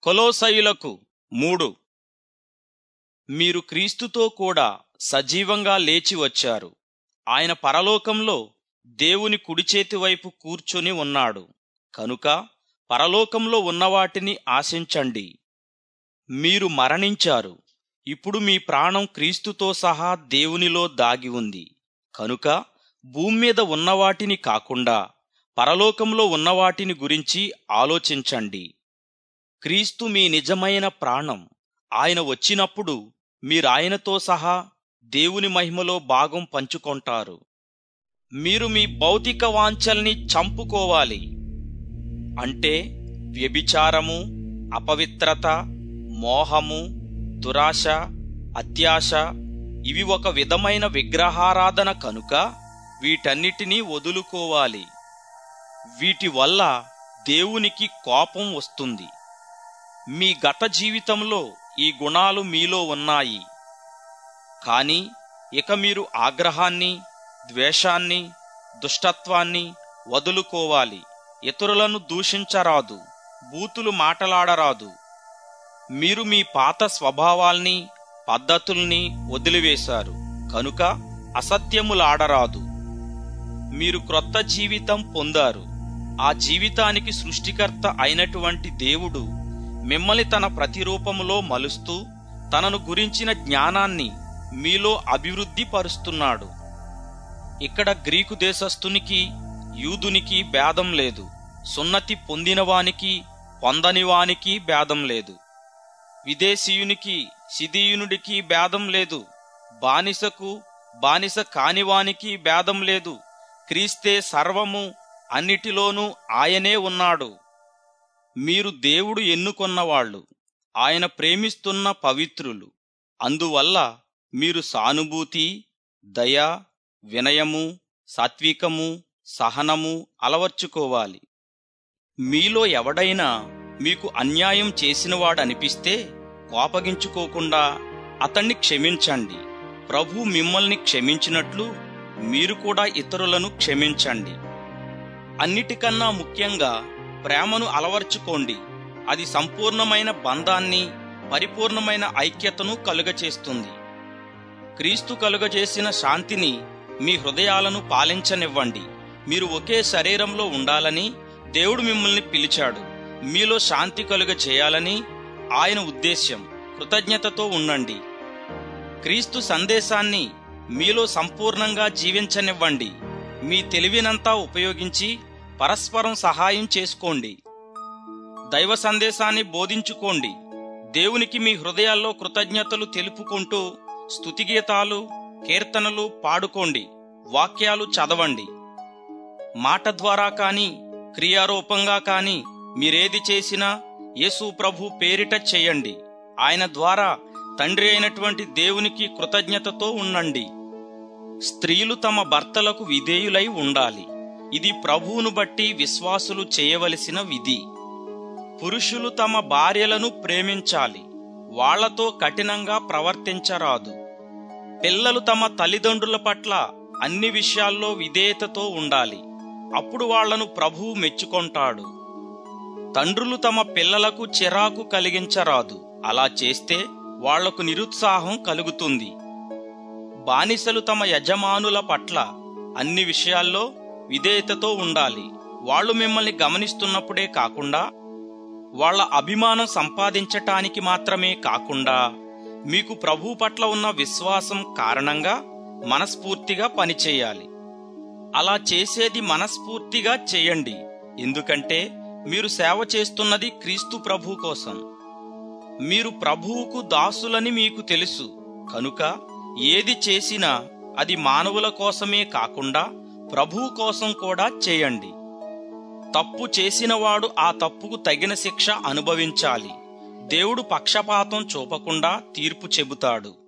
కొలోసయులకు మూడు మీరు క్రీస్తుతో కూడా సజీవంగా లేచి వచ్చారు ఆయన పరలోకంలో దేవుని కుడిచేతి వైపు కూర్చొని ఉన్నాడు కనుక పరలోకంలో ఉన్నవాటిని ఆశించండి మీరు మరణించారు ఇప్పుడు మీ ప్రాణం క్రీస్తుతో సహా దేవునిలో దాగి ఉంది కనుక భూమి మీద ఉన్నవాటిని కాకుండా పరలోకంలో ఉన్నవాటిని గురించి ఆలోచించండి క్రీస్తు మీ నిజమైన ప్రాణం ఆయన వచ్చినప్పుడు మీరాయనతో సహా దేవుని మహిమలో భాగం పంచుకొంటారు మీరు మీ భౌతిక వాంఛల్ని చంపుకోవాలి అంటే వ్యభిచారము అపవిత్రత మోహము దురాశ అత్యాశ ఇవి ఒక విధమైన విగ్రహారాధన కనుక వీటన్నిటినీ వదులుకోవాలి వీటి వల్ల దేవునికి కోపం వస్తుంది మీ గత జీవితంలో ఈ గుణాలు మీలో ఉన్నాయి కానీ ఇక మీరు ఆగ్రహాన్ని ద్వేషాన్ని దుష్టత్వాన్ని వదులుకోవాలి ఇతరులను దూషించరాదు బూతులు మాటలాడరాదు మీరు మీ పాత స్వభావాల్ని పద్ధతుల్ని వదిలివేశారు కనుక అసత్యములాడరాదు మీరు క్రొత్త జీవితం పొందారు ఆ జీవితానికి సృష్టికర్త అయినటువంటి దేవుడు మిమ్మల్ని తన ప్రతిరూపములో మలుస్తూ తనను గురించిన జ్ఞానాన్ని మీలో అభివృద్ధి పరుస్తున్నాడు ఇక్కడ గ్రీకు దేశస్థునికి యూదునికి భేదం లేదు సున్నతి పొందినవానికి పొందనివానికి భేదం లేదు విదేశీయునికి సిదీయునుడికి భేదం లేదు బానిసకు బానిస కానివానికి భేదం లేదు క్రీస్తే సర్వము అన్నిటిలోనూ ఆయనే ఉన్నాడు మీరు దేవుడు ఎన్నుకొన్నవాళ్ళు ఆయన ప్రేమిస్తున్న పవిత్రులు అందువల్ల మీరు సానుభూతి దయ వినయము సాత్వికము సహనము అలవర్చుకోవాలి మీలో ఎవడైనా మీకు అన్యాయం చేసినవాడనిపిస్తే కోపగించుకోకుండా అతన్ని క్షమించండి ప్రభు మిమ్మల్ని క్షమించినట్లు మీరు కూడా ఇతరులను క్షమించండి అన్నిటికన్నా ముఖ్యంగా ప్రేమను అలవర్చుకోండి అది సంపూర్ణమైన బంధాన్ని పరిపూర్ణమైన ఐక్యతను కలుగచేస్తుంది క్రీస్తు కలుగజేసిన శాంతిని మీ హృదయాలను పాలించనివ్వండి మీరు ఒకే శరీరంలో ఉండాలని దేవుడు మిమ్మల్ని పిలిచాడు మీలో శాంతి కలుగ చేయాలని ఆయన ఉద్దేశ్యం కృతజ్ఞతతో ఉండండి క్రీస్తు సందేశాన్ని మీలో సంపూర్ణంగా జీవించనివ్వండి మీ తెలివినంతా ఉపయోగించి పరస్పరం సహాయం చేసుకోండి దైవ సందేశాన్ని బోధించుకోండి దేవునికి మీ హృదయాల్లో కృతజ్ఞతలు తెలుపుకుంటూ స్తుతిగీతాలు కీర్తనలు పాడుకోండి వాక్యాలు చదవండి మాట ద్వారా కాని క్రియారూపంగా కాని మీరేది చేసినా యేసు ప్రభు పేరిట చేయండి ఆయన ద్వారా తండ్రి అయినటువంటి దేవునికి కృతజ్ఞతతో ఉండండి స్త్రీలు తమ భర్తలకు విధేయులై ఉండాలి ఇది ప్రభువును బట్టి విశ్వాసులు చేయవలసిన విధి పురుషులు తమ భార్యలను ప్రేమించాలి వాళ్లతో కఠినంగా ప్రవర్తించరాదు పిల్లలు తమ తల్లిదండ్రుల పట్ల అన్ని విషయాల్లో విధేయతతో ఉండాలి అప్పుడు వాళ్లను ప్రభువు మెచ్చుకొంటాడు తండ్రులు తమ పిల్లలకు చిరాకు కలిగించరాదు అలా చేస్తే వాళ్లకు నిరుత్సాహం కలుగుతుంది బానిసలు తమ యజమానుల పట్ల అన్ని విషయాల్లో విధేయతతో ఉండాలి వాళ్ళు మిమ్మల్ని గమనిస్తున్నప్పుడే కాకుండా వాళ్ళ అభిమానం సంపాదించటానికి మాత్రమే కాకుండా మీకు ప్రభు పట్ల ఉన్న విశ్వాసం కారణంగా మనస్ఫూర్తిగా పనిచేయాలి అలా చేసేది మనస్ఫూర్తిగా చేయండి ఎందుకంటే మీరు సేవ చేస్తున్నది క్రీస్తు ప్రభు కోసం మీరు ప్రభువుకు దాసులని మీకు తెలుసు కనుక ఏది చేసినా అది మానవుల కోసమే కాకుండా ప్రభువు కోసం కూడా చేయండి తప్పు చేసినవాడు ఆ తప్పుకు తగిన శిక్ష అనుభవించాలి దేవుడు పక్షపాతం చూపకుండా తీర్పు చెబుతాడు